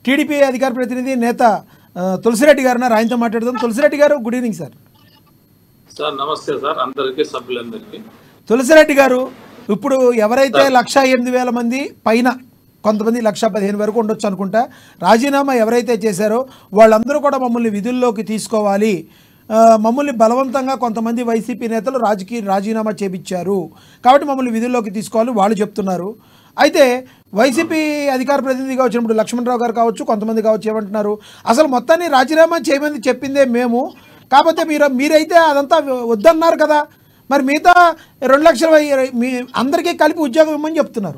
TDP అధికార ప్రతినిధి నేత ఆ, తులసిరెడ్డి గారు ఉన్నారు ఆయనతో మాట్లాడదాం తులసిరెడ్డి గారు గుడ్ ఈవినింగ్ సార్ సార్ నమస్తే సార్ అందరికీ సభ్యులందరికీ తులసిరెడ్డి గారు ఇప్పుడు ఎవరైతే లక్ష ఎనిమిది వేల మంది పైన కొంతమంది లక్ష పదిహేను వరకు ఉండొచ్చు అనుకుంటా రాజీనామా ఎవరైతే చేశారో వాళ్ళందరూ కూడా మమ్మల్ని విధుల్లోకి తీసుకోవాలి ఆ, మమ్మల్ని బలవంతంగా కొంతమంది వైసీపీ నేతలు రాజకీయ రాజీనామా చేపించారు కాబట్టి మమ్మల్ని విధుల్లోకి తీసుకోవాలి వాళ్ళు చెప్తున్నారు అయితే వైసీపీ అధికార ప్రతినిధిగా వచ్చినప్పుడు లక్ష్మణరావు గారు కావచ్చు కొంతమంది కావచ్చు ఏమంటున్నారు అసలు మొత్తాన్ని రాజీనామా చేయమని చెప్పిందే మేము కాకపోతే మీరు మీరైతే అదంతా వద్దన్నారు కదా మరి మిగతా రెండు లక్షల వై- మీ అందరికీ కలిపి ఉద్యోగం ఇవ్వమని చెప్తున్నారు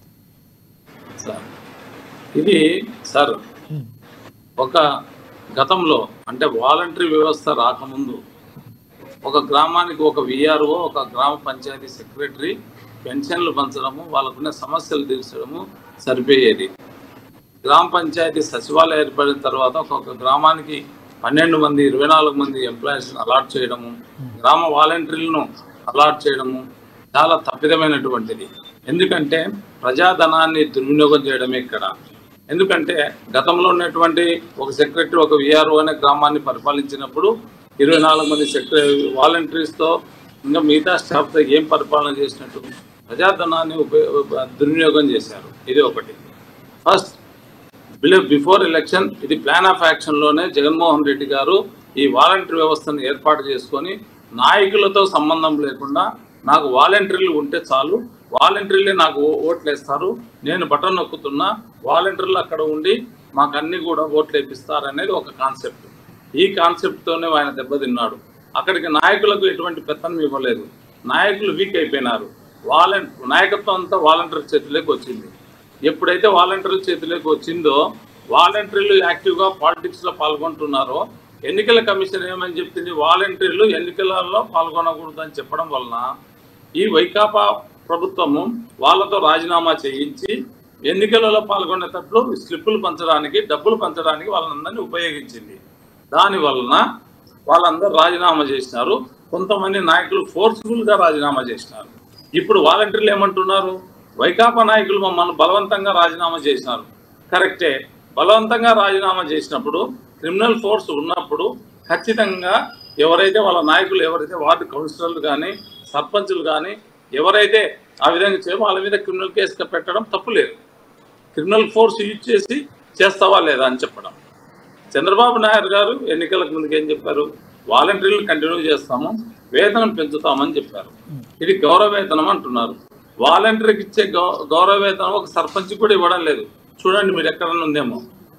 సార్ ఇది సార్ ఒక గతంలో అంటే వాలంటరీ వ్యవస్థ రాకముందు ఒక గ్రామానికి ఒక విఆర్ఓ ఒక గ్రామ పంచాయతీ సెక్రటరీ పెన్షన్లు పంచడము వాళ్ళకున్న సమస్యలు తీర్చడము సరిపోయేది గ్రామ పంచాయతీ సచివాలయం ఏర్పడిన తర్వాత ఒక్కొక్క గ్రామానికి పన్నెండు మంది ఇరవై నాలుగు మంది ఎంప్లాయీస్ అలాట్ చేయడము గ్రామ వాలంటీర్లను అలాట్ చేయడము చాలా తప్పిదమైనటువంటిది ఎందుకంటే ప్రజాధనాన్ని దుర్వినియోగం చేయడమే ఇక్కడ ఎందుకంటే గతంలో ఉన్నటువంటి ఒక సెక్రటరీ ఒక విఆర్ఓ అనే గ్రామాన్ని పరిపాలించినప్పుడు ఇరవై నాలుగు మంది సెక్రటరీ వాలంటీర్స్తో ఇంకా మిగతా స్టాఫ్తో ఏం పరిపాలన చేసినట్టు ప్రజాధనాన్ని ఉపయోగ దుర్వినియోగం చేశారు ఇది ఒకటి ఫస్ట్ బిలీవ్ బిఫోర్ ఎలక్షన్ ఇది ప్లాన్ ఆఫ్ యాక్షన్లోనే జగన్మోహన్ రెడ్డి గారు ఈ వాలంటీర్ వ్యవస్థను ఏర్పాటు చేసుకొని నాయకులతో సంబంధం లేకుండా నాకు వాలంటీర్లు ఉంటే చాలు వాలంటీర్లే నాకు ఓ- ఓట్లు వేస్తారు నేను బటన్ నొక్కుతున్నా వాలంటీర్లు అక్కడ ఉండి మాకు అన్ని కూడా ఓట్లు వేపిస్తారు అనేది ఒక కాన్సెప్ట్ ఈ కాన్సెప్ట్తోనే ఆయన దెబ్బతిన్నాడు అక్కడికి నాయకులకు ఎటువంటి పెత్తనం ఇవ్వలేదు నాయకులు వీక్ అయిపోయినారు వాలంటీ నాయకత్వం అంతా వాలంటీర్ చేతిలోకి వచ్చింది ఎప్పుడైతే వాలంటీర్ల చేతిలోకి వచ్చిందో వాలంటీర్లు యాక్టివ్గా పాలిటిక్స్లో పాల్గొంటున్నారో ఎన్నికల కమిషన్ ఏమని చెప్పింది వాలంటీర్లు ఎన్నికలలో పాల్గొనకూడదని చెప్పడం వలన ఈ వైకాపా ప్రభుత్వము వాళ్ళతో రాజీనామా చేయించి ఎన్నికలలో పాల్గొనేటట్లు స్లిప్పులు పంచడానికి డబ్బులు పంచడానికి వాళ్ళందరినీ ఉపయోగించింది దాని వలన వాళ్ళందరూ రాజీనామా చేసినారు కొంతమంది నాయకులు ఫోర్స్ఫుల్గా రాజీనామా చేసినారు ఇప్పుడు వాలంటీర్లు ఏమంటున్నారు వైకాపా నాయకులు మమ్మల్ని బలవంతంగా రాజీనామా చేసినారు కరెక్టే బలవంతంగా రాజీనామా చేసినప్పుడు క్రిమినల్ ఫోర్స్ ఉన్నప్పుడు ఖచ్చితంగా ఎవరైతే వాళ్ళ నాయకులు ఎవరైతే వార్డు కౌన్సిలర్లు కానీ సర్పంచులు కానీ ఎవరైతే ఆ విధంగా చే వాళ్ళ మీద క్రిమినల్ కేసు పెట్టడం తప్పులేదు క్రిమినల్ ఫోర్స్ యూజ్ చేసి చేస్తావా లేదా అని చెప్పడం చంద్రబాబు నాయుడు గారు ఎన్నికలకు ముందుకు ఏం చెప్పారు వాలంటీర్లు కంటిన్యూ చేస్తాము వేతనం పెంచుతామని చెప్పారు ఇది గౌరవ వేతనం అంటున్నారు వాలంటీర్కి ఇచ్చే గౌ- గౌరవ వేతనం ఒక సర్పంచ్ కూడా ఇవ్వడం లేదు చూడండి మీరు ఎక్కడన్నా ఉందేమో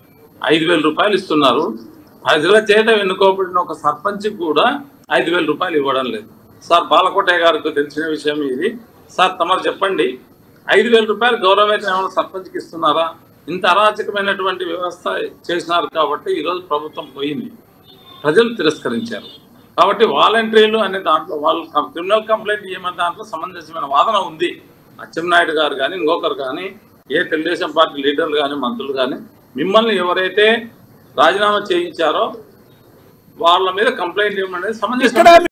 ఐదు వేల రూపాయలు ఇస్తున్నారు ప్రజల చేత ఎన్నుకోబడిన ఒక సర్పంచ్ కూడా ఐదు వేల రూపాయలు ఇవ్వడం లేదు సార్ బాలకోటయ్య గారికి తెలిసిన విషయం ఇది సార్ తమరు చెప్పండి ఐదు వేల రూపాయలు గౌరవ వేతనం ఏమైనా సర్పంచ్కి ఇస్తున్నారా ఇంత అరాచకమైనటువంటి వ్యవస్థ చేసినారు కాబట్టి ఈరోజు ప్రభుత్వం పోయింది ప్రజలు తిరస్కరించారు కాబట్టి వాలంటీర్లు అనే దాంట్లో వాళ్ళు క్రిమినల్ కంప్లైంట్ ఏమనే దాంట్లో సమంజసమైన వాదన ఉంది అచ్చెన్నాయుడు గారు కానీ ఇంకొకరు కానీ ఏ తెలుగుదేశం పార్టీ లీడర్లు కానీ మంత్రులు కానీ మిమ్మల్ని ఎవరైతే రాజీనామా చేయించారో వాళ్ళ మీద కంప్లైంట్ ఏమనేది సమంజసం ఇక్కడ